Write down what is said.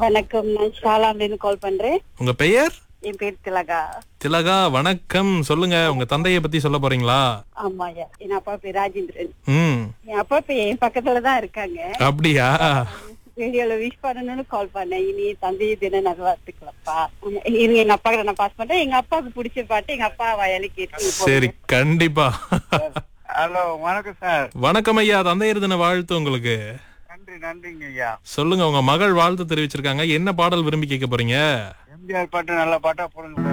வணக்கம் நான் ஷாலாம்லேருந்து கால் பண்றேன் உங்க பெயர் என் பேர் திலகா திலகா வணக்கம் சொல்லுங்க உங்க தந்தைய பத்தி சொல்ல போறீங்களா ஆமா ஐயா என் அப்பா பேர் ராஜேந்திரன் ம் என் அப்பா இப்ப என் பக்கத்துல தான் இருக்காங்க அப்படியா வீடியோல விஷ் பண்ணணும்னு கால் பண்ணேன் இனி தந்தை தின நல்வாழ்த்துக்களப்பா ஆமா, இருங்க எங்க அப்பா நான் பாஸ் பண்றேன் எங்க அப்பாவுக்கு பிடிச்ச பாட்டு எங்க அப்பா வயலு கேட்டு சரி கண்டிப்பா ஹலோ வணக்கம் சார் வணக்கம் ஐயா தந்தையர் தின வாழ்த்து உங்களுக்கு நன்றி நன்றிங்க ஐயா சொல்லுங்க உங்க மகள் வாழ்த்து தெரிவிச்சிருக்காங்க என்ன பாடல் விரும்பி கேட்க போறீங்க எம்ஜிஆர் பாட்டு நல்ல பாட்டா போடுங்க